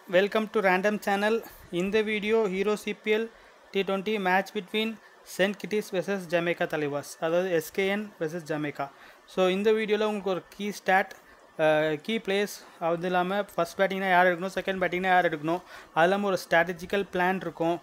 Welcome to random channel இந்த video hero CPL T twenty match between Saint Kitts versus Jamaica Tallawahs அதாவது SKN versus Jamaica so இந்த வீடியோவில் உங்களுக்கு ஒரு key start key place அது இல்லாமல் ஃபஸ்ட் பேட்டிங்னா யார் எடுக்கணும் செகண்ட் பேட்டிங்னா யார் எடுக்கணும் அது இல்லாமல் ஒரு ஸ்ட்ராட்டஜிக்கல் பிளான் இருக்கும்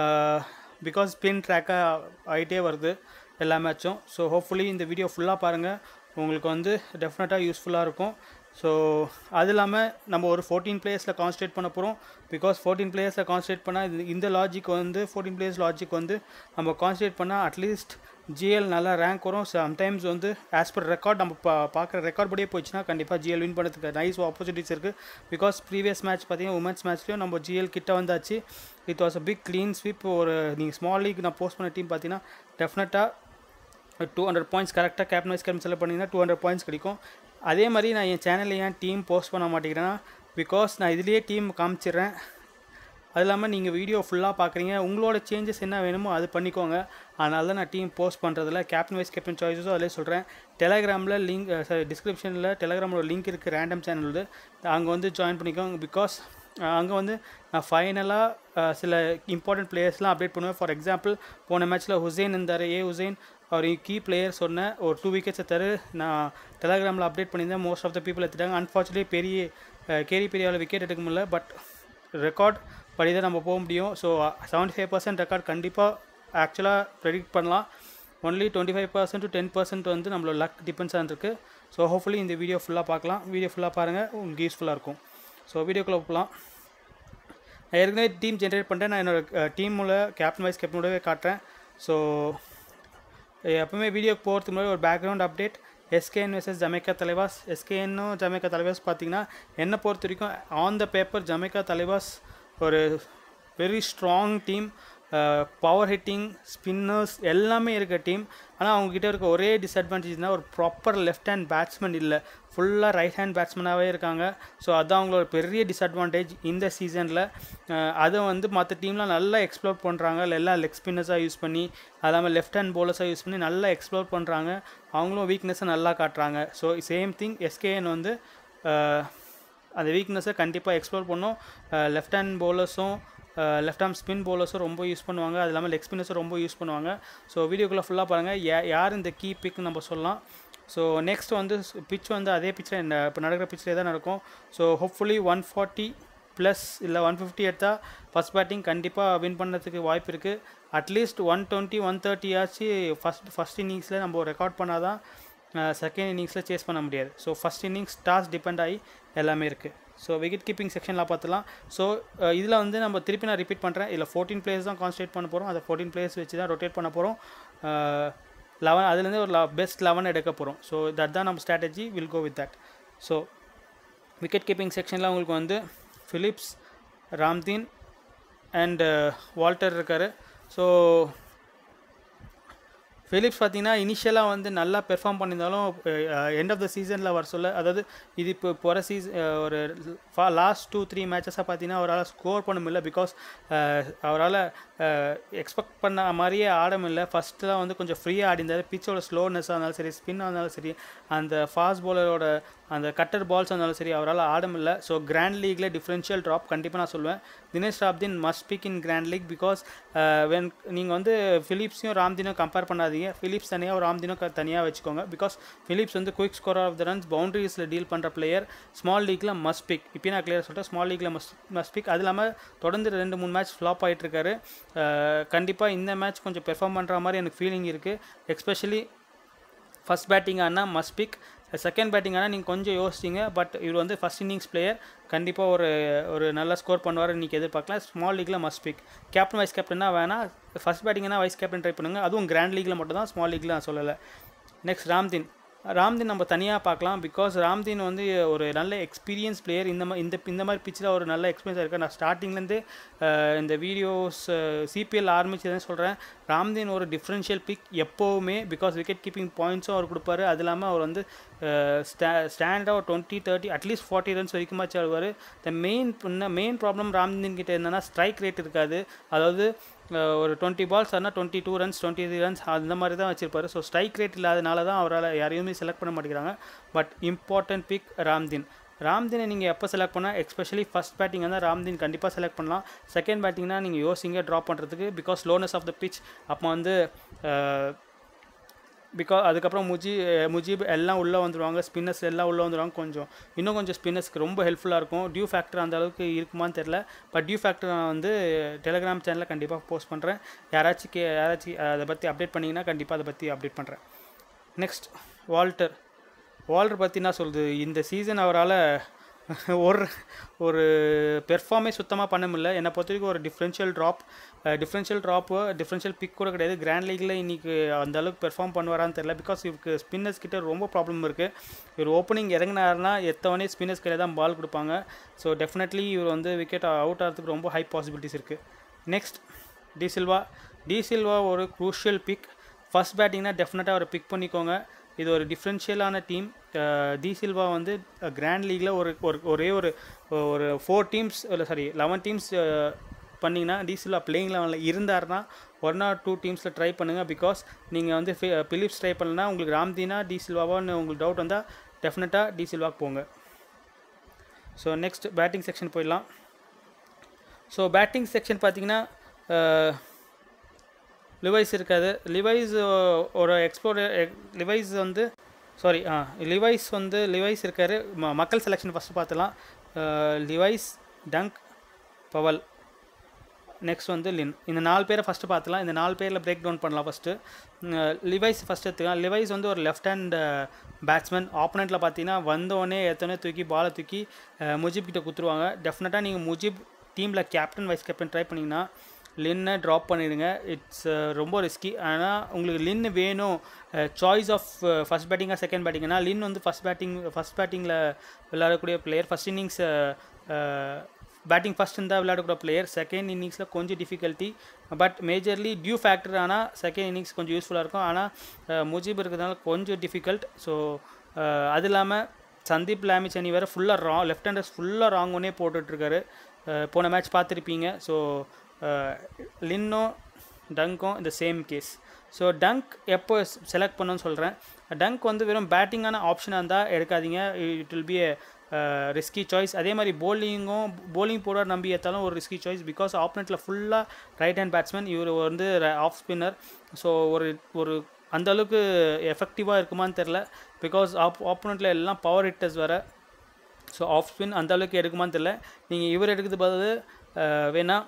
பிகாஸ் ஸ்பின் ட்ராக்காக ஆகிட்டே வருது எல்லா மேட்சும் ஸோ ஹோப்ஃபுல்லி இந்த வீடியோ ஃபுல்லாக பாருங்கள் உங்களுக்கு வந்து டெஃபினட்டாக யூஸ்ஃபுல்லாக இருக்கும் ஸோ அது இல்லாமல் நம்ம ஒரு ஃபோர்டீன் பிளேயர்ஸில் கான்சன்ட்ரேட் பண்ண போகிறோம் பிகாஸ் ஃபோர்டீன் பிளேயர்ஸில் கான்சன்ட்ரேட் பண்ணால் இது இந்த லாஜிக் வந்து ஃபோர்டீன் பிளேயர்ஸ் லாஜிக் வந்து நம்ம கான்சன்ட்ரேட் பண்ணால் அட்லீஸ்ட் ஜிஎல் நல்லா ரேங்க் வரும் சம்டைம்ஸ் வந்து ஆஸ் பர் ரெக்கார்ட் நம்ம பா பார்க்குற ரெக்கார்ட் படியே போச்சுன்னா கண்டிப்பாக ஜிஎல் வின் பண்ணுறதுக்கு நைஸ் ஆப்பர்ச்சுனிட்டிஸ் இருக்குது பிகாஸ் ப்ரீவியஸ் மேட்ச் பார்த்தீங்கன்னா உமன்ஸ் மேட்ச்லேயும் நம்ம ஜிஎல் கிட்ட வந்தாச்சு it was a big clean sweep ஒரு நீங்கள் ஸ்மால் லீக் நான் போஸ்ட் பண்ண டீம் பார்த்தீங்கன்னா டெஃபினட்டாக டூ ஹண்ட்ரட் பாயிண்ட்ஸ் கரெக்டாக கேப்டன் வைஸ் கேப்டன் செலக்ட் பண்ணிங்கன்னா டூ ஹண்ட்ரட் பாயிண்ட்ஸ் கிடைக்கும் அதே மாதிரி நான் என் சேனலில் ஏன் டீம் போஸ்ட் பண்ண மாட்டேங்கிறேன்னா பிகாஸ் நான் இதுலேயே டீம் காமிச்சிடுறேன் அது இல்லாமல் நீங்கள் வீடியோ ஃபுல்லாக பார்க்குறீங்க உங்களோட சேஞ்சஸ் என்ன வேணுமோ அது பண்ணிக்கோங்க அதனால தான் நான் டீம் போஸ்ட் பண்ணுறதில்ல கேப்டன் வைஸ் கேப்டன் சாய்ஸஸும் அதிலே சொல்கிறேன் டெலகிராமில் லிங்க் சாரி டிஸ்கிரிப்ஷனில் டெலகிராமோட லிங்க் இருக்குது ரேண்டம் சேனல் அங்கே வந்து ஜாயின் பண்ணிக்கோங்க பிகாஸ் அங்கே வந்து நான் ஃபைனலாக சில இம்பார்ட்டன்ட் பிளேயர்ஸ்லாம் அப்டேட் பண்ணுவேன் ஃபார் எக்ஸாம்பிள் போன மேட்ச்சில் ஹுசைன் இருந்தார் ஏ ஹுசைன் அவர் கீ பிளேயர் சொன்னேன் ஒரு டூ விக்கெட்ஸை தரு நான் டெலகிராமில் அப்டேட் பண்ணியிருந்தேன் மோஸ்ட் ஆஃப் த பீப்புள் எடுத்துட்டாங்க அன்ஃபார்ச்சுனேட்லி பெரிய கேரி பெரியாவில் விக்கெட் எடுக்க முடியல பட் ரெக்கார்ட் படி தான் நம்ம போக முடியும் so seventy five percent record கண்டிப்பாக ஆக்சுவலாக ப்ரெடிக்ட் பண்ணலாம் only twenty five percent to ten percent வந்து நம்மளோட லக் டிபெண்ட்ஸ் ஆகிருக்கு ஸோ ஹோப்ஃபுல்லி இந்த வீடியோ ஃபுல்லாக பார்க்கலாம் வீடியோ ஃபுல்லாக பாருங்கள் உங்களுக்கு யூஸ்ஃபுல்லாக இருக்கும் ஸோ வீடியோக்குள்ளே போகலாம் நான் ஏற்கனவே டீம் ஜென்ரேட் பண்ணிட்டேன் நான் என்னோடய டீமில் கேப்டன் வைஸ் கேப்டனோடவே காட்டுறேன் ஸோ எப்பவுமே வீடியோக்கு போகிறதுக்கு முன்னாடி ஒரு background update SKN versus Jamaica Tallawahs எஸ்கேஎன்னும் ஜமேக்கா தலைவாஸ் பார்த்தீங்கன்னா என்னை பொறுத்த வரைக்கும் on the paper Jamaica Tallawahs ஒரு very strong team power hitting spinners எல்லாமே இருக்க டீம் ஆனால் அவங்கக்கிட்ட இருக்க ஒரே டிஸ்அட்வான்டேஜ்னால் ஒரு ப்ராப்பர் லெஃப்ட் ஹேண்ட் பேட்ஸ்மேன் இல்லை ஃபுல்லாக ரைட் ஹேண்ட் பேட்ஸ்மேனாகவே இருக்காங்க ஸோ அதுதான் அவங்களோட பெரிய டிஸ்அட்வான்டேஜ் இந்த சீசனில் அதை வந்து மற்ற டீம்லாம் நல்லா எக்ஸ்ப்ளோர் பண்ணுறாங்க எல்லாம் லெக் ஸ்பின்னர்ஸாக யூஸ் பண்ணி அது இல்லாமல் லெஃப்ட் ஹேண்ட் போலர்ஸாக யூஸ் பண்ணி நல்லா எக்ஸ்ப்ளோர் பண்ணுறாங்க அவங்களும் வீக்னஸை நல்லா காட்டுறாங்க ஸோ சேம் திங் எஸ்கேஎன் வந்து அந்த வீக்னஸை கண்டிப்பாக எக்ஸ்ப்ளோர் பண்ணோம் லெஃப்ட் ஹேண்ட் போலர்ஸும் லெஃப்ட் ஆர்ம் ஸ்பின் போலர்ஸும் ரொம்ப யூஸ் பண்ணுவாங்க அது இல்லாமல் லெக் ஸ்பின்னர்ஸும் ரொம்ப யூஸ் பண்ணுவாங்க ஸோ வீடியோக்குள்ளே ஃபுல்லாக பாருங்கள் யா யார் இந்த கீ பிக்னு நம்ம சொல்லலாம் ஸோ நெக்ஸ்ட் வந்து பிச் வந்து அதே பிச்சில் இந்த இப்போ நடக்கிற பிச்சிலே தான் நடக்கும் so hopefully one forty plus இல்லை ஒன் ஃபிஃப்டி எடுத்தால் ஃபஸ்ட் பேட்டிங் கண்டிப்பாக வின் பண்ணுறதுக்கு வாய்ப்பு இருக்குது at least one twenty one thirty ஆச்சு ஃபஸ்ட் ஃபஸ்ட் இன்னிங்ஸில் நம்ம ரெக்கார்ட் பண்ணால் தான் செகண்ட் இன்னிங்ஸில் சேஸ் பண்ண முடியாது so first innings toss depend ஆகி எல்லாமே இருக்குது ஸோ விக்கெட் கீப்பிங் செக்ஷனில் பார்த்துலாம் ஸோ இதில் வந்து நம்ம திருப்பி நான் ரிப்பீட் பண்ணுறேன் இதில் ஃபோர்டீன் பிளேயர்ஸ் தான் கான்சன்ட்ரேட் பண்ண போகிறோம் அதை ஃபோர்டீன் பிளேயர்ஸ் வச்சு தான் ரொட்டேட் பண்ண போகிறோம் லெவன் அதுலேருந்து ஒரு பெஸ்ட் லெவன் எடுக்க போகிறோம் ஸோ தட் தான் நம்ம strategy will go with that so wicket keeping செக்ஷனில் உங்களுக்கு வந்து ஃபிலிப்ஸ் ராம்தீன் அண்ட் வால்டர் இருக்கார் ஸோ ஃபிலிப்ஸ் பார்த்தீங்கன்னா இனிஷியலாக வந்து நல்லா பெர்ஃபார்ம் பண்ணியிருந்தாலும் எண்ட் ஆஃப் த சீசனில் வர சொல்ல அதாவது இது இப்போ போகிற சீசன் ஒரு லாஸ்ட் டூ த்ரீ மேட்சஸாக பார்த்தீங்கன்னா அவரால் ஸ்கோர் பண்ண முடியல பிகாஸ் அவரால் எக்ஸ்பெக்ட் பண்ண மாதிரியே ஆட முடியல ஃபஸ்ட்டுலாம் வந்து கொஞ்சம் ஃப்ரீயாக ஆடிந்தார் பிச்சோட ஸ்லோனஸாக இருந்தாலும் சரி ஸ்பின்னாக இருந்தாலும் சரி அந்த ஃபாஸ்ட் பாலரோட அந்த கட்டர் பால்ஸ் இருந்தாலும் சரி அவரால் ஆட முடியல ஸோ கிராண்ட் லீக்கில் டிஃப்ரென்ஷியல் ட்ராப் கண்டிப்பாக நான் சொல்லுவேன் Denesh Ramdin must pick in grand league because when நீங்கள் வந்து ஃபிலிப்ஸையும் ராம்தினும் கம்பேர் பண்ணாதீங்க ஃபிலிப்ஸ் தனியாக ராம்தினும் தனியாக வச்சுக்கோங்க பிகாஸ் ஃபிலிப்ஸ் வந்து quick score of the runs பவுண்டரிஸில் டீல் பண்ணுற பிளேயர் ஸ்மால் லீக்கில் மஸ்ட் பிக் இப்போ நான் கிளியர் சொல்லிட்டேன் ஸ்மால் லீக்கில் மஸ்ட் மஸ்ட் பிக் அது இல்லாமல் தொடர்ந்து ரெண்டு மூணு மேட்ச் ஃப்ளாப் ஆகிட்டுருக்காரு கண்டிப்பாக இந்த மேட்ச் கொஞ்சம் பெர்ஃபார்ம் பண்ணுற மாதிரி எனக்கு ஃபீலிங் இருக்குது எஸ்பெஷலி ஃபஸ்ட் பேட்டிங் ஆனால் மஸ்ட் பிக் செகண்ட் பேட்டிங் ஆனால் நீங்கள் கொஞ்சம் யோசிச்சிங்க பட் இவர் வந்து ஃபஸ்ட் இன்னிங்ஸ் பிளேயர் கண்டிப்பாக ஒரு ஒரு நல்ல ஸ்கோர் பண்ணுவார் இன்றைக்கி எதிர்பார்க்கலாம் ஸ்மால் லீக்கில் மஸ்ட் பிக் கேப்டன் வைஸ் கேப்டன்னா வேணால் ஃபஸ்ட் பேட்டிங்னா வைஸ் கேப்டன் ட்ரை பண்ணுங்கள் அதுவும் கிராண்ட் லீக்கில் மட்டும் தான் ஸ்மால் லீக்கில் நான் சொல்லலை நெக்ஸ்ட் ராம்தின் ராம்தீன் நம்ம தனியாக பார்க்கலாம் பிகாஸ் ராம்தீன் வந்து ஒரு நல்ல எக்ஸ்பீரியன்ஸ் பிளேயர் இந்த மாதிரி இந்த இந்த மாதிரி பிச்சில் ஒரு நல்ல எக்ஸ்பீரியன்ஸ் இருக்குது நான் ஸ்டார்டிங்லேருந்து இந்த வீடியோஸ் சிபிஎல் ஆரம்பிச்சதுன்னு சொல்கிறேன் ராம்தீன் ஒரு டிஃப்ரென்ஷியல் பிக் எப்போவுமே பிகாஸ் விக்கெட் கீப்பிங் பாயிண்ட்ஸும் அவர் கொடுப்பாரு அது இல்லாமல் அவர் வந்து ஸ்டா ஸ்டாண்டாக twenty thirty at least forty runs வரைக்குமாச்சு ஆடுவார் the main main problem Ramdin கிட்ட என்னென்னா ஸ்ட்ரைக் ரேட் இருக்காது அதாவது ஒரு டுவெண்ட்டி பால்ஸ் ஆனால் twenty two runs twenty three runs அந்த மாதிரி தான் வச்சிருப்பாரு ஸோ ஸ்ட்ரைக் ரேட் இல்லாதனால தான் அவரால் யாரையுமே செலக்ட் பண்ண மாட்டேங்கிறாங்க பட் இம்பார்ட்டன்ட் பிக் ராம்தீன் ராம்தீனை நீங்கள் எப்போ செலக்ட் பண்ணால் எஸ்பெஷலி ஃபஸ்ட் பேட்டிங் வந்து ராம்தீன் கண்டிப்பாக செலக்ட் பண்ணலாம் செகண்ட் பேட்டிங்னா நீங்கள் யோசிங்க ட்ராப் பண்ணுறதுக்கு because slowness of the pitch அப்போ வந்து பிகாஸ் அதுக்கப்புறம் முஜி முஜீப் எல்லாம் உள்ளே வந்துடுவாங்க ஸ்பின்னர்ஸ் எல்லாம் உள்ளே வந்துடுவாங்க கொஞ்சம் இன்னும் கொஞ்சம் ஸ்பின்னர்ஸ்க்கு ரொம்ப ஹெல்ப்ஃபுல்லாக இருக்கும் டியூ ஃபேக்டர் அந்த அளவுக்கு இருக்குமான்னு தெரில பட் டியூ ஃபேக்டர் நான் வந்து டெலிகிராம் சேனலில் கண்டிப்பாக போஸ்ட் பண்ணுறேன் யாராச்சும் கே யாராச்சும் அதை பற்றி அப்டேட் பண்ணிங்கன்னா கண்டிப்பாக அதை பற்றி அப்டேட் பண்ணுறேன் நெக்ஸ்ட் வால்டர் வால்டர் பற்றி என்ன சொல்லுது இந்த சீசன் அவரால் ஒரு ஒரு பெர்ஃபார்மே சுத்தமாக பண்ண முடியல என்னை பொறுத்த வரைக்கும் ஒரு differential drop differential drop differential pick கூட கிடையாது கிராண்ட் லீக்கில் இன்றைக்கி அந்த அளவுக்கு பெர்ஃபார்ம் பண்ணுவாரான்னு தெரில பிகாஸ் இவருக்கு ஸ்பின்னர்ஸ் கிட்ட ரொம்ப ப்ராப்ளம் இருக்குது இவர் ஓப்பனிங் இறங்கினாருன்னா எத்தவனே ஸ்பின்னர்ஸ் கையில் தான் பால் கொடுப்பாங்க ஸோ டெஃபினெட்லி இவர் வந்து விக்கெட் அவுட் ஆகிறதுக்கு ரொம்ப ஹை பாசிபிலிட்டிஸ் இருக்குது நெக்ஸ்ட் டி சில்வா டி சில்வா ஒரு க்ரூஷியல் பிக் ஃபஸ்ட் பேட்டிங்னா டெஃபினட்டாக அவரை பிக் பண்ணிக்கோங்க இது ஒரு டிஃப்ரென்ஷியலான டீம் டி சில்வா வந்து கிராண்ட் லீக்கில் ஒரு ஒரு ஒரே ஒரு ஒரு ஃபோர் டீம்ஸ் இல்லை சாரி லெவன் டீம்ஸ் பண்ணிங்கன்னா டி சில்வா பிளேயிங் லெவலில் இருந்தார்னா ஒன் ஆர் டூ டீம்ஸில் ட்ரை பண்ணுங்கள் பிகாஸ் நீங்கள் வந்து பிலிப்ஸ் ட்ரை பண்ணலன்னா உங்களுக்கு ராம்தீனா டி சில்வாவான்னு உங்களுக்கு டவுட் வந்தால் டெஃபினட்டாக டி சில்வாக்கு போங்க ஸோ நெக்ஸ்ட் பேட்டிங் செக்ஷன் போயிடலாம் ஸோ பேட்டிங் செக்ஷன் பார்த்தீங்கன்னா லிவைஸ் இருக்காது லிவைஸ் ஒரு எக்ஸ்ப்ளோர் லிவைஸ் வந்து சாரி ஆ லிவைஸ் வந்து லிவைஸ் இருக்கார் ம மக்கள் செலெக்ஷன் ஃபஸ்ட்டு பார்த்துலாம் லிவைஸ் டங்க் பவல் நெக்ஸ்ட் வந்து லின் இந்த நாலு பேரை ஃபஸ்ட்டு பார்த்துலாம் இந்த நாலு பேரில் பிரேக் டவுன் பண்ணலாம் ஃபஸ்ட்டு லிவைஸ் ஃபஸ்ட் எடுத்துக்கலாம் லிவைஸ் வந்து ஒரு லெஃப்ட் ஹேண்ட் பேட்ஸ்மேன் ஆப்போனண்ட்டில் பார்த்தீங்கன்னா வந்தோடனே எத்தனை தூக்கி பாலை தூக்கி முஜிப் கிட்ட குத்துருவாங்க டெஃபினட்டாக நீங்கள் முஜிப் டீமில் கேப்டன் வைஸ் கேப்டன் ட்ரை பண்ணிங்கன்னா லின்னை ட்ராப் பண்ணிடுங்க இட்ஸ் ரொம்ப ரிஸ்கி ஆனால் உங்களுக்கு லின் வேணும் சாய்ஸ் ஆஃப் ஃபஸ்ட் பேட்டிங்காக செகண்ட் பேட்டிங்னா லின் வந்து ஃபஸ்ட் பேட்டிங் ஃபஸ்ட் பேட்டிங்கில் விளையாடக்கூடிய player first innings batting first இருந்தால் விளையாடக்கூடிய பிளேயர் செகண்ட் இன்னிங்ஸில் கொஞ்சம் difficulty but majorly dew factor ஆனால் செகண்ட் இன்னிங்ஸ் கொஞ்சம் யூஸ்ஃபுல்லாக இருக்கும் ஆனால் முஜிப் இருக்கிறதுனால கொஞ்சம் டிஃபிகல்ட் ஸோ அது இல்லாமல் சந்தீப் லாமிச் அணி வேறு ஃபுல்லாக ரா லெஃப்ட் ஹேண்டர்ஸ் ஃபுல்லாக ராங் ஒன்னே போட்டுட்ருக்காரு போன மேட்ச் பார்த்துருப்பீங்க ஸோ லின்னோ டங்க்கும் இந்த சேம் கேஸ் ஸோ டங்க் எப்போ செலக்ட் பண்ணணும்னு சொல்கிறேன் டங்க் வந்து வெறும் பேட்டிங்கான ஆப்ஷனாக இருந்தால் எடுக்காதீங்க it will be a risky choice அதே மாதிரி போலிங்கும் போலிங் போட நம்பி ஏற்றாலும் ஒரு ரிஸ்கி சாய்ஸ் பிகாஸ் ஆப்பனண்ட்டில் ஃபுல்லாக ரைட் ஹேண்ட் பேட்ஸ்மேன் இவர் வந்து ஆஃப் ஸ்பின்னர் ஸோ ஒரு ஒரு அந்த அளவுக்கு எஃபெக்டிவாக இருக்குமான்னு தெரில பிகாஸ் ஆப் ஆப்போனண்ட்டில் எல்லாம் பவர் ஹிட்டர்ஸ் வர ஸோ ஆஃப் ஸ்பின் அந்த அளவுக்கு எடுக்குமான்னு தெரில நீங்கள் இவர் எடுக்கிறது பதில் வேணால்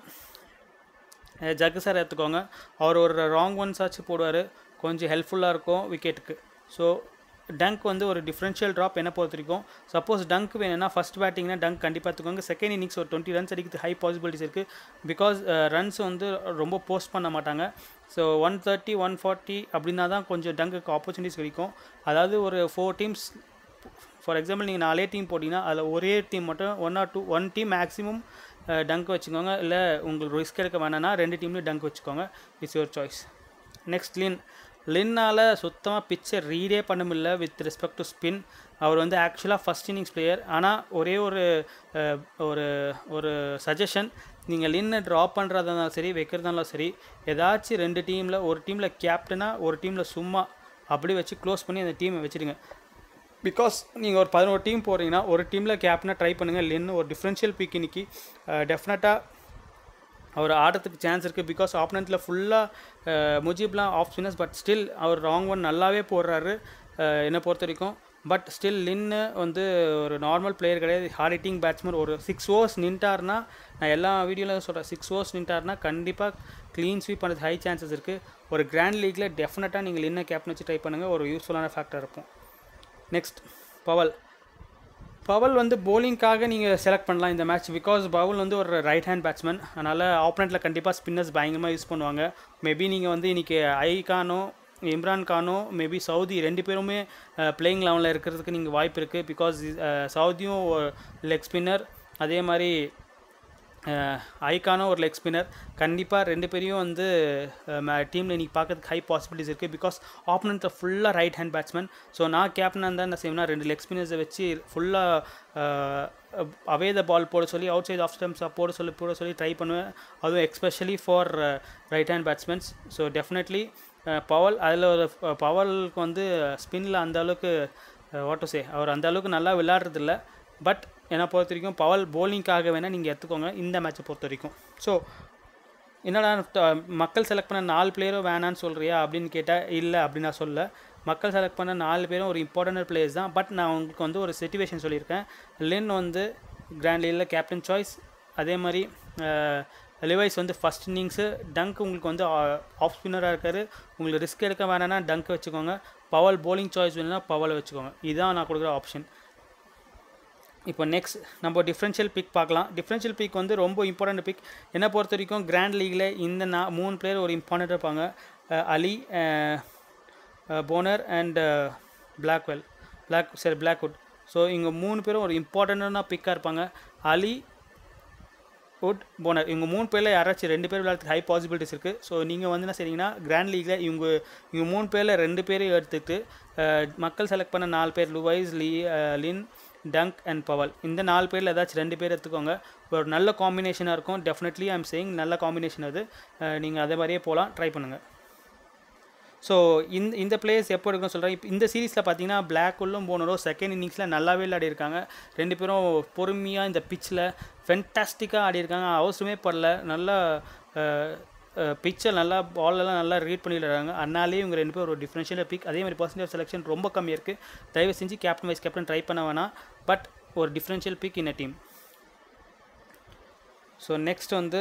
ஜக்கு சார் எடுத்துக்கோங்க அவர் ஒரு ராங் ஒன்ஸ் ஆச்சு போடுவார் கொஞ்சம் ஹெல்ப்ஃபுல்லாக இருக்கும் விக்கெட்டுக்கு ஸோ டங்க் வந்து ஒரு டிஃப்ரென்ஷியல் ட்ராப் என்ன பொறுத்த வரைக்கும் சப்போஸ் டங்க் வேணும்னா ஃபஸ்ட் பேட்டிங்னா டங்க் கண்டிப்பாக எடுத்துக்கோங்க செகண்ட் இன்னிங்ஸ் ஒரு டுவெண்ட்டி ரன்ஸ் அடிக்கிறது ஹை பாசிபிலிட்டிஸ் இருக்குது பிகாஸ் ரன்ஸ் வந்து ரொம்ப போஸ்ட் பண்ண மாட்டாங்க so one thirty one forty அப்படின்னா தான் கொஞ்சம் டங்குக்கு ஆப்பர்ச்சுனிட்டிஸ் கிடைக்கும் அதாவது ஒரு ஃபோர் டீம்ஸ் ஃபார் எக்ஸாம்பிள் நீங்கள் நாலே டீம் போட்டிங்கன்னா அதில் ஒரே டீம் மட்டும் one or two one team maximum Dunk வச்சுக்கோங்க இல்லை உங்களுக்கு ரிஸ்க் எடுக்க வேணாம்னா ரெண்டு டீம்லேயும் டங்க் வச்சுக்கோங்க it's your choice next Lynn லின்னால் சுத்தமாக பிச்சை ரீடே பண்ண முடியல வித் ரெஸ்பெக்ட் டு ஸ்பின் அவர் வந்து ஆக்சுவலாக ஃபஸ்ட் இன்னிங்ஸ் பிளேயர் ஆனால் ஒரே ஒரு ஒரு ஒரு சஜஷன் நீங்கள் லின்னை ட்ராப் பண்ணுறதா இருந்தாலும் சரி வைக்கிறதாலும் சரி ஏதாச்சும் ரெண்டு டீமில் ஒரு டீமில் கேப்டனாக ஒரு டீமில் சும்மா அப்படி வச்சு க்ளோஸ் பண்ணி அந்த டீமை வச்சுடுங்க பிகாஸ் நீங்கள் ஒரு பதினோரு டீம் போகிறீங்கன்னா ஒரு டீமில் கேப்டனாக ட்ரை பண்ணுங்கள் லின்னு ஒரு டிஃப்ரென்ஷியல் பிக் இன்னைக்கு டெஃபினட்டாக அவர் ஆடுறதுக்கு சான்ஸ் இருக்குது பிகாஸ் ஆப்பனண்ட்டில் ஃபுல்லாக முஜிப்லாம் ஆஃப் ஸ்பின்னர்ஸ் பட் ஸ்டில் அவர் ராங் ஒன் நல்லாவே போடுறாரு என்னை பொறுத்த வரைக்கும் பட் ஸ்டில் நின்று வந்து ஒரு நார்மல் பிளேயர் கிடையாது ஹார்ட் ஹிட்டிங் பேட்ஸ்மேன் ஒரு சிக்ஸ் ஓவர்ஸ் நின்ட்டார்னா நான் எல்லா வீடியோவில் சொல்கிறேன் சிக்ஸ் ஓவர்ஸ் நின்ட்டார்னா கண்டிப்பாக க்ளீன் ஸ்வீப் பண்ணுறது ஹை சான்சஸ் இருக்குது ஒரு கிராண்ட் லீக்கில் டெஃபினட்டாக நீங்கள் லின்னை கேப்டன் வச்சு ட்ரை பண்ணுங்கள் ஒரு யூஸ்ஃபுல்லான ஃபேக்டர் இருக்கும் நெக்ஸ்ட் பவல் பவல் வந்து போலிங்காக நீங்கள் செலக்ட் பண்ணலாம் இந்த மேட்ச் பிகாஸ் பவுல் வந்து ஒரு ரைட் ஹேண்ட் பேட்ஸ்மேன் அதனால் ஆப்பனண்ட்டில் கண்டிப்பாக ஸ்பின்னர்ஸ் பயங்கரமாக யூஸ் பண்ணுவாங்க மேபி நீங்கள் வந்து இன்றைக்கி ஐ கானோ இம்ரான் கானோ மேபி சவுதி ரெண்டு பேருமே பிளேயிங் லெவலில் இருக்கிறதுக்கு நீங்கள் வாய்ப்பு இருக்குது பிகாஸ் சவுதியும் லெக் ஸ்பின்னர் அதே மாதிரி ஐக்கான ஒரு லெக் ஸ்பின்னர் கண்டிப்பாக ரெண்டு பேரையும் வந்து டீமில் இன்றைக்கி பார்க்கறதுக்கு ஹை பாசிபிலிட்டிஸ் இருக்குது பிகாஸ் ஆப்பனண்ட்டில் ஃபுல்லாக ரைட் ஹேண்ட் பேட்ஸ்மேன் ஸோ நான் கேப்டனாக இருந்தால் என்ன செய்வேன்னா ரெண்டு லெக் ஸ்பின்னர்ஸை வச்சு ஃபுல்லாக அவே த பால் போட சொல்லி அவுட் சைட் ஆஃப் ஸ்டம்ஸாக போட சொல்லி போட சொல்லி ட்ரை பண்ணுவேன் அதுவும் especially for right hand batsmen so definitely Powell அதில் ஒரு பவலுக்கு வந்து ஸ்பின்னில் அந்த அளவுக்கு வாட் டு சே அவர் அந்த அளவுக்கு நல்லா விளையாடுறதில்ல பட் என்னை பொறுத்த வரைக்கும் பவல் போலிங்காக வேணால் நீங்கள் எடுத்துக்கோங்க இந்த மேட்சை பொறுத்த வரைக்கும் ஸோ என்னடா ட- மக்கள் செலக்ட் பண்ண நாலு பிளேயரும் வேணான்னு சொல்கிறியா அப்படின்னு கேட்டால் இல்லை அப்படின்னு நான் சொல்ல மக்கள் செலக்ட் பண்ண நாலு பேரும் ஒரு இம்பார்ட்டன்ட் பிளேயர்ஸ் தான் பட் நான் உங்களுக்கு வந்து ஒரு சிச்சுவேஷன் சொல்லியிருக்கேன் லின் வந்து கிராண்ட் லீகில் கேப்டன் சாய்ஸ் அதே மாதிரி லிவைஸ் வந்து ஃபஸ்ட் இன்னிங்ஸு டங்க் உங்களுக்கு வந்து ஆஃப் ஸ்பின்னராக இருக்காரு உங்களுக்கு ரிஸ்க் எடுக்க வேணாம்னா டங்க் வச்சுக்கோங்க பவல் bowling சாய்ஸ் வேணும்னா பவலை வச்சுக்கோங்க இதுதான் நான் கொடுக்குற ஆப்ஷன் இப்போ நெக்ஸ்ட் நம்ம டிஃப்ரென்ஷியல் பிக் பார்க்கலாம் டிஃப்ரென்ஷியல் பிக் வந்து ரொம்ப இம்பார்ட்டன்ட் பிக் என்னை பொறுத்த வரைக்கும் கிராண்ட் லீகில் இந்த நா மூணு பிளேயர் ஒரு இம்பார்ட்டன்ட் இருப்பாங்க ah Ali Bonner and Blackwell black சரி பிளாக்வுட் ஸோ இங்கே மூணு பேரும் ஒரு இம்பார்ட்டண்டான பிக்காக இருப்பாங்க அலி வுட் போனர் இவங்க மூணு பேரில் யாராச்சும் ரெண்டு பேர் விளையாடுறதுக்கு ஹை பாசிபிலிட்டிஸ் இருக்குது ஸோ நீங்கள் வந்து என்ன செய்றீங்கன்னா கிராண்ட் லீகில் இவங்க இவங்க மூணு பேரில் ரெண்டு பேரையும் எடுத்துட்டு அஹ், மக்கள் செலக்ட் பண்ண நாலு பேர் Lewis Lee ah, Lynn Dunk and Powell இந்த நாலு பேரில் ஏதாச்சும் ரெண்டு பேர் எடுத்துக்கோங்க ஒரு நல்ல காம்பினேஷனாக இருக்கும் டெஃபினெட்லி ஐம் சேயிங் நல்ல காம்பினேஷன் அது நீங்கள் அதே மாதிரியே போகலாம் ட்ரை பண்ணுங்கள் ஸோ இந்த இந்த பிளேயர்ஸ் எப்போ இருக்குன்னு சொல்கிறேன் இப்போ இந்த சீரீஸில் பார்த்தீங்கன்னா பிளாக் உள்ளும் போனரோ செகண்ட் இன்னிங்ஸில் நல்லாவே விளையாடி இருக்காங்க ரெண்டு பேரும் பொறுமையாக இந்த பிச்சில் ஃபென்டாஸ்டிக்காக ஆடி இருக்காங்க அவசரமே படல நல்லா பிச்சை நல்லா பாலெல்லாம் நல்லா ரீட் பண்ணி விளையாடுறாங்க அதனாலே இவங்க ரெண்டு பேரும் ஒரு டிஃப்ரென்ஷியல் பிக் அதே மாதிரி பர்சன்டேஜ் செலெக்ஷன் ரொம்ப கம்மியாக இருக்குது தயவு செஞ்சு கேப்டன் வைஸ் கேப்டன் ட்ரை பண்ண வேணாம் பட் ஒரு differential pick in team so next வந்து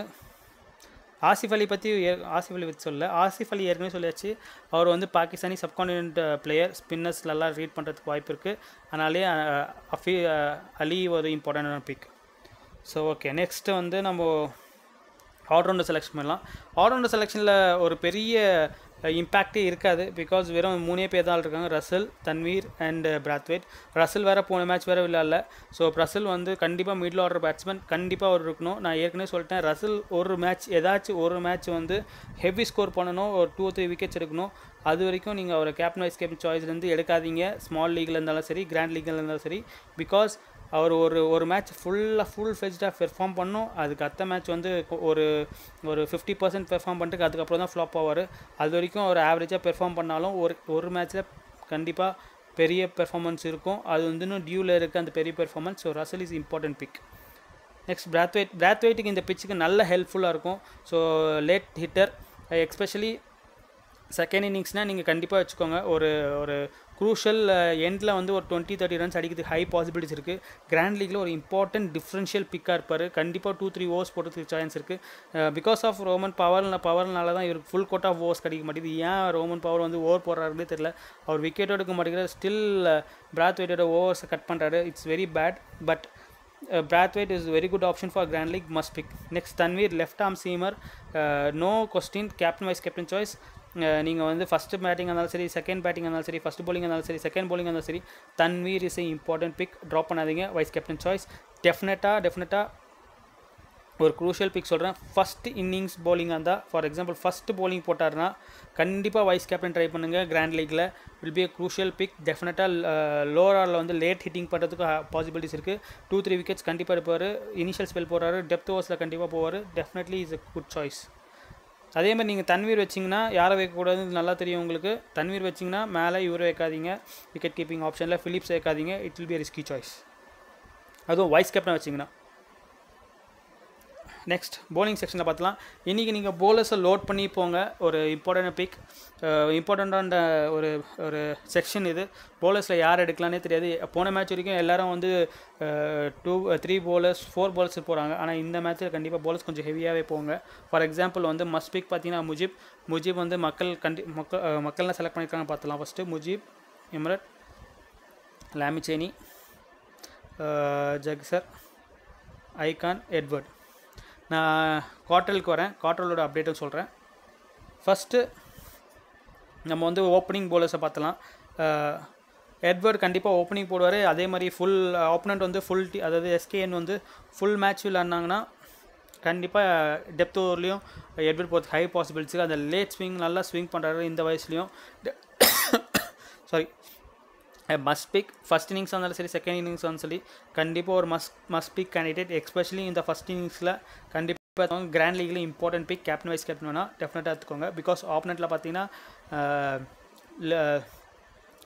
ஆசிஃப் அலி பற்றி ஏ- ஆசிஃப் அலி பற்றி சொல்ல ஆசிஃப் அலி ஏற்கனவே சொல்லியாச்சு அவர் வந்து பாகிஸ்தானி சப்கான்டினென்ட் பிளேயர் ஸ்பின்னர்ஸ் நல்லா ரீட் பண்ணுறதுக்கு வாய்ப்பு இருக்குது அதனாலே அஹ், அஃபி அஹ், அலி ஒரு இம்பார்ட்டண்டான பிக் ஸோ ஓகே நெக்ஸ்ட்டு வந்து நம்ம ஆல்ரவுண்டர் செலெக்ஷன் பண்ணலாம் ஆல்ரவுண்டர் செலெக்ஷனில் ஒரு பெரிய இம்பேக்டே இருக்காது பிகாஸ் வெறும் மூணே பேர் தான் இருக்காங்க Russell Tanvir and Brathwaite Russell வேறு போன மேட்ச் வேறு விளையாடல ஸோ ரசல் வந்து கண்டிப்பாக மிடில் ஆர்டர் பேட்ஸ்மேன் கண்டிப்பாக அவர் இருக்கணும் நான் ஏற்கனவே சொல்லிட்டேன் ரசல் ஒரு மேட்ச் ஏதாச்சும் ஒரு மேட்ச் வந்து ஹெவி ஸ்கோர் பண்ணணும் ஒரு டூ த்ரீ விக்கெட்ஸ் எடுக்கணும் அது வரைக்கும் நீங்கள் அவரை கேப்டன் வைஸ் கேப்டன் சாய்ஸ்லேருந்து எடுக்காதீங்க ஸ்மால் லீக்ல இருந்தாலும் சரி கிராண்ட் லீக்ல இருந்தாலும் சரி பிகாஸ் அவர் ஒரு ஒரு மேட்ச் ஃபுல்லாக ஃபுல் ஃபெஜ்டாக பெர்ஃபார்ம் பண்ணும் அதுக்கு அடுத்த மேட்ச் வந்து கொ- ஒரு ஒரு ஃபிஃப்டி பர்சன்ட் பெர்ஃபார்ம் பண்ணிட்டு அதுக்கப்புறம் தான் ஃப்ளாப் ஆவார் அது வரைக்கும் அவர் ஆவரேஜாக பெர்ஃபார்ம் பண்ணாலும் ஒரு ஒரு மேட்ச்சில் கண்டிப்பாக பெரிய பெர்ஃபார்மன்ஸ் இருக்கும் அது வந்து இன்னும் டியூவில் இருக்க அந்த பெரிய performance so Russell is important pick next Brathwaite பிராத்வேட்டுக்கு இந்த பிச்சுக்கு நல்ல ஹெல்ப்ஃபுல்லாக இருக்கும் so late hitter especially second இன்னிங்ஸ்னால் நீங்கள் கண்டிப்பாக வச்சுக்கோங்க ஒரு ஒரு குரூஷல் எண்டில் வந்து ஒரு டுவெண்ட்டி தேர்ட்டி ரன்ஸ் அடிக்கிறதுக்கு ஹை பாசிபிலிட்டிஸ் இருக்குது கிராண்ட் லீக்ல ஒரு இம்பார்ட்டன்ட் டிஃப்ரென்ஷியல் பிக்காக இருப்பார் கண்டிப்பாக டூ த்ரீ ஓவர்ஸ் போடுறதுக்கு சான்ஸ் இருக்குது பிகாஸ் ஆஃப் ரோமன் பவர் பவர்னால தான் இவருக்கு ஃபுல் கோட் ஆஃப் ஓவர்ஸ் கிடைக்க மாட்டேங்குது ஏன் ரோமன் பவர் வந்து ஓவர் போடுறாருன்னே தெரியல அவர் விக்கெட் எடுக்க மாட்டேங்கிறார் ஸ்டில் பிராத் வெயிட்டோட ஓவர்ஸை கட் பண்ணுறாரு it's very bad but Brathwaite is very good option for Grand League must pick. Next Tanveer left arm seamer uh, no question captain vice captain choice நீங்கள் வந்து ஃபஸ்ட்டு பேட்டிங் இருந்தாலும் சரி செகண்ட் பேட்டிங் இருந்தாலும் சரி first bowling இருந்தாலும் சரி second bowling இருந்தாலும் சரி Tanvir is a important pick drop பண்ணாதீங்க வைஸ் கேப்டன் சாய்ஸ் டெஃபினட்டாக டெஃபினட்டாக ஒரு குரூஷியல் பிக் சொல்கிறேன் ஃபஸ்ட் இன்னிங்ஸ் bowling இருந்தால் ஃபார் எக்ஸாம்பிள் ஃபஸ்ட்டு bowling போட்டார்னா கண்டிப்பாக வைஸ் கேப்டன் ட்ரை பண்ணுங்கள் கிராண்ட் லீக்கில் will be a crucial pick டெஃபினட்டாக லோவர் ஆரில் வந்து லேட் ஹிட்டிங் பண்ணுறதுக்கு பாசிபிலிட்டிஸ் இருக்குது டூ த்ரீ விக்கெட்ஸ் கண்டிப்பாக எடுப்பார் இனிஷியல் ஸ்பெல் போடுறாரு டெப்த் ஓவர்ஸில் கண்டிப்பாக போவார் definitely is a good choice அதே மாதிரி நீங்கள் தன்வீர் வச்சிங்கன்னா யாரை வைக்கக்கூடாதுன்னு நல்லா தெரியும் உங்களுக்கு தன்வீர் வச்சிங்கன்னா மேலே இவரை வைக்காதீங்க விக்கெட் கீப்பிங் ஆப்ஷனில் ஃபிலிப்ஸ் வைக்காதீங்க it will be risky choice அதுவும் வைஸ் கேப்டன் வச்சிங்கன்னா நெக்ஸ்ட் bowling செக்ஷனில் பார்த்தலாம் இன்றைக்கி நீங்கள் bowlers-அ லோட் பண்ணி போங்க ஒரு இம்பார்ட்டன்ட் பிக் இம்பார்ட்டண்ட்டான ஒரு ஒரு செக்ஷன் இது bowlers-ல யார் எடுக்கலானே தெரியாது போன மேட்ச் வரைக்கும் எல்லாரும் வந்து two three bowlers four bowlers போகிறாங்க ஆனால் இந்த மேட்ச்சில் கண்டிப்பாக bowlers கொஞ்சம் ஹெவியாகவே போங்க ஃபார் எக்ஸாம்பிள் வந்து மஸ்ட் பிக் பார்த்தீங்கன்னா முஜிப் முஜிப் வந்து மக்கள் கண்டி மக்கள் அஹ், மக்கள்லாம் செலக்ட் பண்ணியிருக்காங்க பார்த்தலாம் ஃபஸ்ட்டு முஜிப் இம்ரட் லாமிச்சேனி ஜக்சர் ஐகான் எட்வர்ட் நான் குவார்டலுக்கு வரேன் குவார்டலோட அப்டேட்டும் சொல்கிறேன் ஃபஸ்ட்டு நம்ம வந்து ஓப்பனிங் bowlers-அ பார்த்தலாம் எட்வர்ட் கண்டிப்பாக ஓப்பனிங் போடுவார் அதே மாதிரி ஃபுல் ஆப்பனண்ட் வந்து ஃபுல் டி அதாவது எஸ்கேஎன் வந்து ஃபுல் மேட்ச் விளாட்னாங்கன்னா கண்டிப்பாக டெப்த் ஓவர்லேயும் எட்வர்ட் போகிறதுக்கு ஹை பாசிபிலிட்டிஸ் அந்த லேட் ஸ்விங் நல்லா ஸ்விங் பண்ணுறாரு இந்த வயசுலேயும் sorry must pick first innings இருந்தாலும் சரி செகண்ட் இன்னிங்ஸ் இருந்தாலும் சரி கண்டிப்பாக ஒரு must must pick candidate especially இந்த ஃபஸ்ட் இன்னிங்ஸில் கண்டிப்பாக கிராண்ட் லீக்ல important pick captain vice captain வேணால் டெஃபினட்டாக எடுத்துக்கோங்க பிகாஸ் ஆப்பனண்ட்டில் பார்த்தீங்கன்னா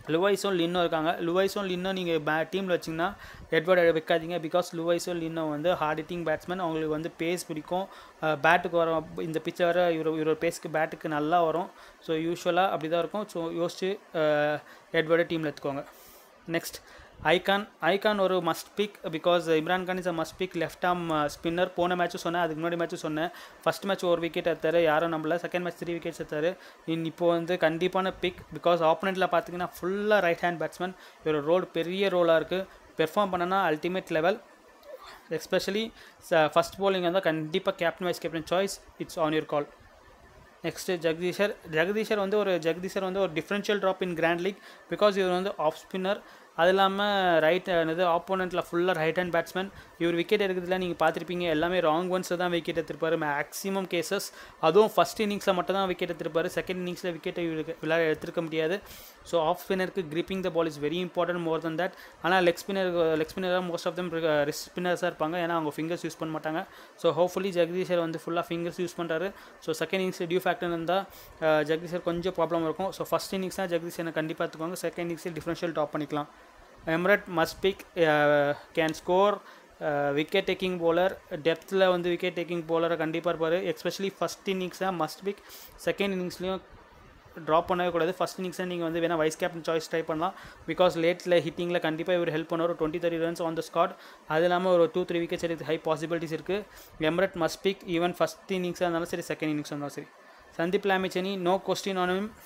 லுவைஸும் லின்னும் இருக்காங்க லுவைஸும் லின்னும் நீங்கள் பே டீமில் வச்சிங்கன்னா எட்வர்ட் வைக்காதீங்க பிகாஸ் லுவைஸும் லின்னும் வந்து ஹார்ட் ஹிட்டிங் பேட்ஸ்மேன் அவங்களுக்கு வந்து பேஸ் பிடிக்கும் பேட்டுக்கு வர இந்த பிச்சை வர இவர் இவரோட பேஸ்க்கு பேட்டுக்கு நல்லா வரும் ஸோ யூஸ்வலாக அப்படி தான் இருக்கும் ஸோ யோசிச்சு எட்வர்டை டீமில் எடுத்துக்கோங்க நெக்ஸ்ட் ஐகான் ஐகான் ஒரு must pick because Imran Khan is a must pick left arm spinner போன மேட்ச்சும் சொன்னேன் அதுக்கு முன்னாடி மேட்ச்சும் சொன்னேன் ஃபஸ்ட் மேட்ச் ஒரு விக்கெட் எடுத்தாரு யாரும் நம்மள செகண்ட் மேட்ச் த்ரீ விக்கெட்ஸ் எடுத்தாரு இன் இப்போ வந்து கண்டிப்பான பிக் பிகாஸ் ஆப்போனண்ட்டில் பார்த்தீங்கன்னா ஃபுல்லாக ரைட் ஹேண்ட் பேட்ஸ்மேன் இவர் ரோல் பெரிய ரோலாக இருக்குது பெர்ஃபார்ம் பண்ணனா ultimate level especially first bowling வந்தால் கண்டிப்பாக captain vice captain choice it's on your call next Jagadeeshar Jagadeeshar வந்து ஒரு ஜெகதீஷர் வந்து ஒரு differential drop in grand league because இவர் வந்து ஆஃப் ஸ்பின்னர் அது இல்லாமல் ரைட் என்னது ஆப்போனண்ட்டில் ஃபுல்லாக ரைட் ஹேண்ட் பேட்ஸ்மேன் இவர் விக்கெட் எடுக்கிறதுல நீங்கள் பார்த்துருப்பீங்க எல்லாமே ராங் ஒன்ஸில் தான் விக்கெட் எடுத்திருப்பாரு மேக்ஸிமம் கேசஸ் அதுவும் ஃபஸ்ட் இன்னிங்ஸில் மட்டும் தான் விக்கெட் எடுத்திருப்பாரு செகண்ட் இன்னிங்ஸில் விக்கெட்டை இவருக்கு விளையாட எடுத்திருக்க முடியாது ஸோ ஆஃப் ஸ்பின்னருக்கு gripping the ball is very important more than that ஆனால் leg spinner leg spinner most of them risk ஸ்பின்னர்ஸாக இருப்பாங்க ஏன்னா அவங்க ஃபிங்கர்ஸ் யூஸ் பண்ண மாட்டாங்க ஸோ ஹோப்ஃபுல்லி ஜெகதீஷர் வந்து ஃபுல்லாக ஃபிங்கர்ஸ் யூஸ் பண்ணுறாரு ஸோ செகண்ட் இன்னிங்ஸில் டியூ ஃபேக்டர் இருந்தால் ஜெகதீஷர் கொஞ்சம் ப்ராப்ளம் இருக்கும் ஸோ ஃபஸ்ட் இன்னிங்ஸ் தான் ஜெகதீஷனை கண்டிப்பாக எடுத்துக்கோங்க செகண்ட் இன்னிங்ஸில் டிஃப்ரென்ஷியல் ட்ராப் பண்ணிக்கலாம் Emrit must pick can score wicket taking bowler டெப்த்தில் வந்து விக்கெட் டேக்கிங் போலரை கண்டிப்பாக இருப்பார் எஸ்பெஷலி ஃபஸ்ட் இன்னிங்ஸ் தான் மஸ்ட் பிக் செகண்ட் இன்னிங்ஸ்லையும் ட்ராப் பண்ணவே கூடாது ஃபஸ்ட் இன்னிங்ஸை நீங்கள் வந்து வேணால் வைஸ் கேப்டன் சாய்ஸ் ட்ரை பண்ணலாம் பிகாஸ் லேட்டில் ஹிட்டிங்கில் கண்டிப்பாக இவர் ஹெல்ப் பண்ணுவார் twenty thirty runs on the scot அது இல்லாமல் ஒரு டூ த்ரீ விக்கெட்ஸ் எடுத்து ஹை பாசிபிலிட்டிஸ் இருக்குது Emrit must pick even first இன்னிங்ஸாக இருந்தாலும் சரி செகண்ட் இன்னிங்ஸாக இருந்தாலும் சரி Sandeep Lamichhane no question on him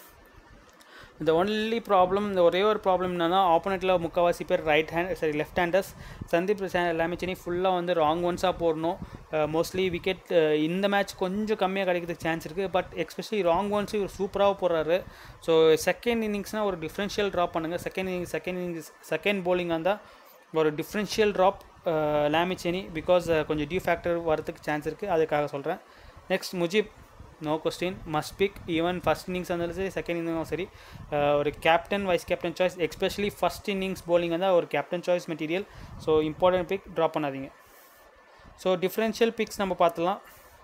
இந்த ஒன்லி ப்ராப்ளம் இந்த ஒரே ஒரு ப்ராப்ளம் என்னன்னா ஆப்போனண்ட்டில் முக்கால்வாசி பேர் ரைட் ஹேண்ட் சரி லெஃப்ட் ஹேண்டர்ஸ் சந்தீப் லாமிச்சனி ஃபுல்லாக வந்து ராங் ஒன்ஸாக போடணும் மோஸ்ட்லி விக்கெட் இந்த மேட்ச் கொஞ்சம் கம்மியாக கிடைக்கிறதுக்கு சான்ஸ் இருக்குது பட் எஸ்பெஷலி ராங் ஒன்ஸ் இவர் சூப்பராக போடுறாரு ஸோ செகண்ட் இன்னிங்ஸ்னால் ஒரு டிஃப்ரென்ஷியல் ட்ராப் பண்ணுங்கள் second innings second innings second bowling இருந்தால் ஒரு டிஃப்ரென்ஷியல் ட்ராப் லாமிச்சனி பிகாஸ் கொஞ்சம் டியூ ஃபேக்டர் வரதுக்கு சான்ஸ் இருக்குது அதுக்காக சொல்கிறேன் next Mujeeb no question must pick even first innings இருந்தாலும் சரி செகண்ட் இன்னிங்ஸும் சரி அஹ் ஒரு captain vice captain choice especially first innings bowling இருந்தால் ஒரு captain choice material so important pick drop பண்ணாதீங்க ஸோ டிஃப்ரென்ஷியல் பிக்ஸ் நம்ம பார்த்துலாம்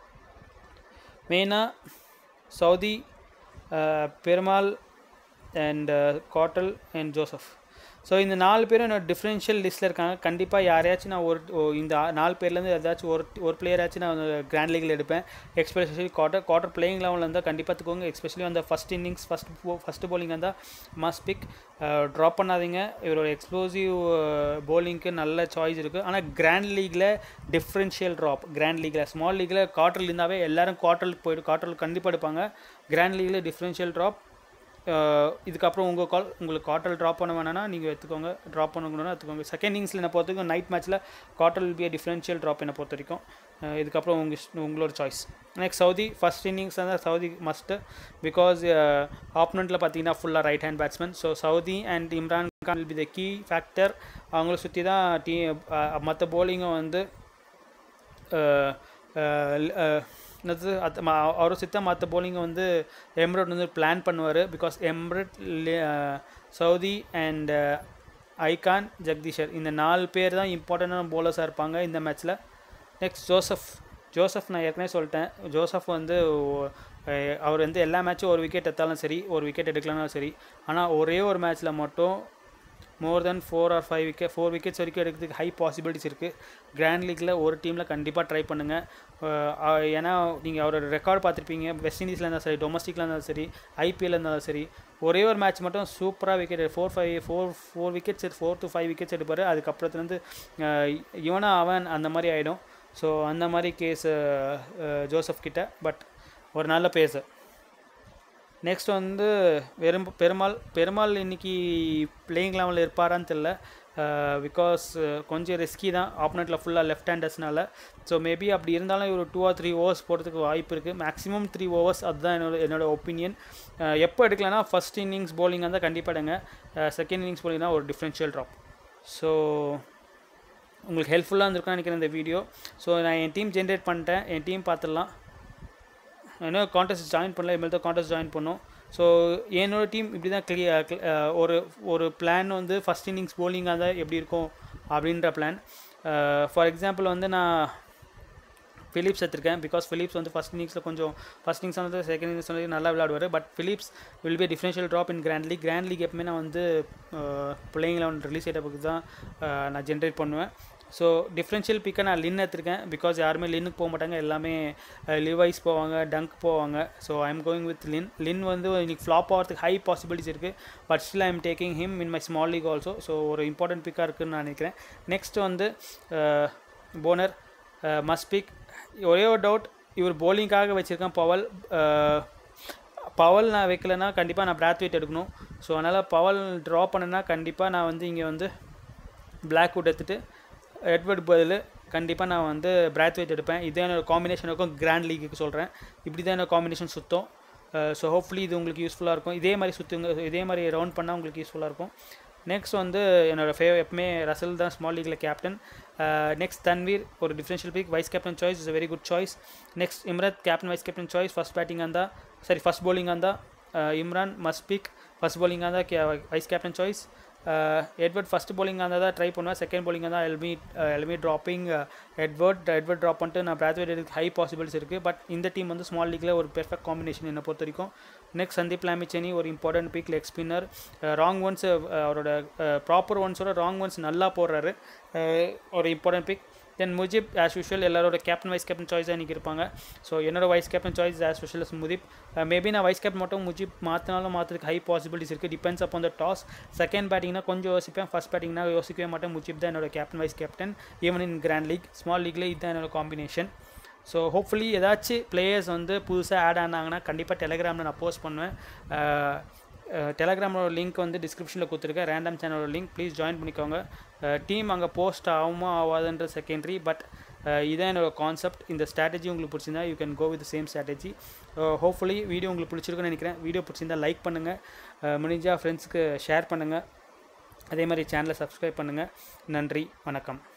மெயினாக Southee Perumal and காட்டல் and Joseph so இந்த நாலு பேரும் என்னோட டிஃப்ரென்ஷியல் லிஸ்ட்டில் இருக்காங்க கண்டிப்பாக யாரையாச்சும் நான் ஒரு ஓ, இந்த ஆ- நாலு பேர்லேருந்து ஏதாச்சும் ஒரு ஒரு பிளேயராச்சும் நான் கிராண்ட் லீகில் எடுப்பேன் எஸ்பெஷலி குவார்ட்டர் குவார்ட்டர் பிளேயிங் லெவலில் இருந்தால் கண்டிப்பாக எடுத்துக்கோங்க எஸ்பெஷலி அந்த first innings first first bowling இருந்தால் மஸ்ட் பிக் ட்ராப் பண்ணாதீங்க இவரோட எக்ஸ்ப்ளோசிவ் bowlingக்கு நல்ல சாய்ஸ் இருக்குது ஆனால் கிராண்ட் லீகில் டிஃப்ரென்ஷியல் ட்ராப் கிராண்ட் லீகில் ஸ்மால் லீகில் குவார்ட்டரில் இருந்தாவே எல்லாரும் குவார்ட்டருக்கு போய்ட்டு குவார்ட்டருக்கு கண்டிப்பாக எடுப்பாங்க கிராண்ட் லீகில் டிஃப்ரென்ஷியல் ட்ராப் இதுக்கப்புறம் உங்கள் கால் உங்களுக்கு காட்டல் ட்ராப் பண்ண வேணாம்னா நீங்கள் எடுத்துக்கோங்க ட்ராப் பண்ணணும்னா எடுத்துக்கோங்க செகண்ட் இன்னிங்ஸில் என்ன பொறுத்த வரைக்கும் நைட் மேட்ச்சில் Cottrell will be differential drop என்ன பொறுத்த வரைக்கும் அஹ் இதுக்கப்புறம் உங்கள் இஷ்ட- உங்களோட choice next Southee first innings தான் சவுதி மஸ்ட்டு பிகாஸ் ஆப்னண்ட்டில் பார்த்தீங்கன்னா ஃபுல்லாக right hand batsman so Southee and Imran Khan will be the key factor அவங்கள சுற்றி தான் டீ மற்ற bowling-உம் வந்து அஹ், அஹ், அஹ், என்னது அது ம- அவரை சித்த மற்ற bowling வந்து எம்ரட் வந்து பிளான் பண்ணுவார் because Emrit Southee and icon Jagadeeshar இந்த நாலு பேர் தான் இம்பார்ட்டண்டான bowlers-ஆ இருப்பாங்க இந்த மேட்ச்சில் நெக்ஸ்ட் ஜோசப் ஜோசப் நான் ஏற்கனவே சொல்லிட்டேன் ஜோசப் வந்து ஓ- அஹ், அவர் வந்து எல்லா மேட்சும் ஒரு விக்கெட் எடுத்தாலும் சரி ஒரு விக்கெட் எடுக்கலனாலும் சரி ஆனால் ஒரே ஒரு மேட்ச்சில் மட்டும் more than four or five wicket four wickets வரைக்கும் எடுக்கிறதுக்கு ஹை பாசிபிலிட்டிஸ் இருக்குது கிராண்ட் லீக்கில் ஒரு டீமில் கண்டிப்பாக ட்ரை பண்ணுங்கள் ஏன்னா நீங்கள் அவரோட ரெக்கார்ட் பார்த்துருப்பீங்க வெஸ்ட் இண்டீஸில் இருந்தாலும் சரி டொமஸ்டிக்கில் இருந்தாலும் சரி ஐபிஎல் இருந்தாலும் சரி ஒரே ஒரு மேட்ச் மட்டும் சூப்பராக wicket four five four four wickets four to five wickets எடுப்பார் அதுக்கப்புறத்துலேருந்து இவனா அவன் அந்த மாதிரி ஆகிடும் ஸோ அந்த மாதிரி கேஸ் ஜோசப் கிட்ட பட் ஒரு நல்ல பேஸு நெக்ஸ்ட் வந்து வெறும் பெருமாள் பெருமாள் இன்னைக்கு பிளேயிங் லெவலில் இருப்பாரான்னு தெரில பிகாஸ் கொஞ்சம் ரிஸ்கி தான் ஆப்போனண்ட்டில் ஃபுல்லாக லெஃப்ட் ஹேண்டர்ஸ்னால ஸோ மேபி அப்படி இருந்தாலும் ஒரு டூ ஆர் த்ரீ ஓவர்ஸ் போகிறதுக்கு வாய்ப்பு இருக்குது மேக்ஸிமம் த்ரீ ஓவர்ஸ் அதுதான் என்னோட என்னோட ஒப்பீனியன் எப்போ எடுக்கலன்னா ஃபஸ்ட் இன்னிங்ஸ் bowling இருந்தால் கண்டிப்பாக எடுங்க செகண்ட் இன்னிங்ஸ் bowling தான் ஒரு டிஃப்ரென்ஷியல் ட்ராப் ஸோ உங்களுக்கு ஹெல்ப்ஃபுல்லாக இருந்திருக்கும்னு நினைக்கிறேன் இந்த வீடியோ ஸோ நான் என் டீம் ஜென்ரேட் பண்ணிட்டேன் என் டீம் பார்த்துடலாம் இன்னும் கான்டெஸ்ட் ஜாயின் பண்ணல இனிமேல் தான் கான்டெஸ்ட் ஜாயின் பண்ணோம் ஸோ என்னோட டீம் இப்படி தான் கிளியர் ஒரு ஒரு பிளான் வந்து ஃபஸ்ட் இன்னிங்ஸ் bowling இருந்தால் எப்படி இருக்கும் அப்படின்ற பிளான் ஃபார் எக்ஸாம்பிள் வந்து நான் ஃபிலிப்ஸ் எடுத்திருக்கேன் பிகாஸ் ஃபிலிப்ஸ் வந்து ஃபஸ்ட் இன்னிங்ஸில் கொஞ்சம் ஃபஸ்ட் இன்னிங்ஸ் வந்து செகண்ட் இன்னிங்ஸ் வந்து நல்லா விளையாடுவார் but Phillips will be differential drop in grand league grand league எப்பவுமே நான் வந்து பிள்ளைங்க லெவன் ரிலீஸ் ஆகிட்ட தான் அஹ், நான் ஜென்ரேட் பண்ணுவேன் ஸோ டிஃப்ரென்ஷியல் பிக்கை நான் லின் எடுத்திருக்கேன் பிகாஸ் யாருமே லின்னுக்கு போக மாட்டாங்க எல்லாமே லிவைஸ் போவாங்க டங்க் போவாங்க so I'm going with Lynn Lynn வந்து இன்னைக்கு ஃப்ளாப் ஆகிறதுக்கு ஹை பாசிபிலிட்டிஸ் இருக்குது but still I'm taking him in my small league also so ஒரு இம்பார்ட்டன்ட் பிக்காக இருக்குன்னு நான் நினைக்கிறேன் நெக்ஸ்ட் வந்து போனர் மஸ்பிக் ஒரே ஒரு டவுட் இவர் bowling-க்காக வச்சுருக்கேன் பவல் பவல் நான் வைக்கலைன்னா கண்டிப்பாக நான் பிராத்வேட் எடுக்கணும் ஸோ அதனால் பவல் ட்ரா பண்ணேன்னா கண்டிப்பாக நான் வந்து இங்கே வந்து பிளாக்வுட் எடுத்துட்டு எட்வர்ட் பதில் கண்டிப்பாக நான் வந்து பிராத்வேட் எடுப்பேன் இதே என்னோட காம்பினேஷன் இருக்கும் கிராண்ட் லீக்குக்கு சொல்கிறேன் இப்படி தான் என்னோட காம்பினேஷன் சுத்தம் ஸோ ஹோப்ஃபுல்லி இது உங்களுக்கு யூஸ்ஃபுல்லாக இருக்கும் இதே மாதிரி சுற்றுங்க இதே மாதிரி ரவுண்ட் பண்ணால் உங்களுக்கு யூஸ்ஃபுல்லாக இருக்கும் நெக்ஸ்ட் வந்து என்னோட ஃபேவ் எப்பவுமே ரசல் தான் ஸ்மால் லீக்கில் கேப்டன் நெக்ஸ்ட் தன்வீர் ஒரு differential pick vice captain choice is very good choice next Emrit captain vice captain choice first batting இருந்தால் சரி ஃபஸ்ட் bowling இருந்தால் Imran must pick first bowling இருந்தால் கே vice captain choice Edward first bowling இருந்தால் தான் try பண்ணுவேன் second bowling இருந்தால் எல்மி எல்மி ட்ராப்பிங் எட்வர்ட் எட்வர்ட் ட்ராப் பண்ணிட்டு நான் பிராத்வேட் எடுக்க ஹை பாசிபிலிட்டிஸ் இருக்குது பட் இந்த டீம் வந்து ஸ்மால் லீக்கில் ஒரு பெர்ஃபெக்ட் காம்பினேஷன் என்னை பொறுத்த வரைக்கும் நெக்ஸ்ட் சந்தீப் லாமிச்சேனி ஒரு important pick leg spinner wrong ones அவரோட ப்ராப்பர் ஒன்ஸோட ராங் ஒன்ஸ் நல்லா போடுறாரு அஹ், ஒரு important pick then Mujeeb as usual எல்லாரோட கேப்டன் வைஸ் கேப்டன் சாய்ஸாக இன்றைக்கி இருப்பாங்க ஸோ என்னோட vice captain choice as usual is Mujeeb maybe நான் வைஸ் கேப்டன் மட்டும் முஜிப் மாற்றினாலும் மாற்றுறதுக்கு ஹை பாசிபிலிட்டிஸ் இருக்குது டிபெண்ட்ஸ் அப்போ த டாஸ் செகண்ட் பேட்டிங்னா கொஞ்சம் யோசிப்பேன் ஃபஸ்ட் பேட்டிங்னா யோசிக்கவே மாட்டேன் முஜிப் தான் என்னோட captain vice captain even in grand league small லீக்ல இதுதான் என்னோட காம்பினேஷன் ஸோ ஹோப்ஃபுல்லி ஏதாச்சும் பிளேயர்ஸ் வந்து புதுசாக ஆட் ஆனாங்கன்னா கண்டிப்பாக டெலிகிராமில் நான் போஸ்ட் பண்ணுவேன் டெலகிராமோட லிங்க் வந்து டிஸ்கிரிப்ஷனில் கொடுத்துருக்கேன் ரேண்டம் சேனலோட லிங்க் ப்ளீஸ் ஜாயின் பண்ணிக்கோங்க டீம் அங்கே போஸ்ட் ஆகுமா ஆகாதுன்ற செகண்டரி பட் இதான் என்னோட கான்செப்ட் இந்த ஸ்ட்ராட்டஜி உங்களுக்கு பிடிச்சிருந்தா you can go with same strategy hopefully video உங்களுக்கு பிடிச்சிருக்குன்னு நினைக்கிறேன் வீடியோ பிடிச்சிருந்தா லைக் பண்ணுங்கள் முடிஞ்சால் ஃப்ரெண்ட்ஸ்க்கு ஷேர் பண்ணுங்கள் அதே மாதிரி சேனலை சப்ஸ்கிரைப் பண்ணுங்கள் நன்றி வணக்கம்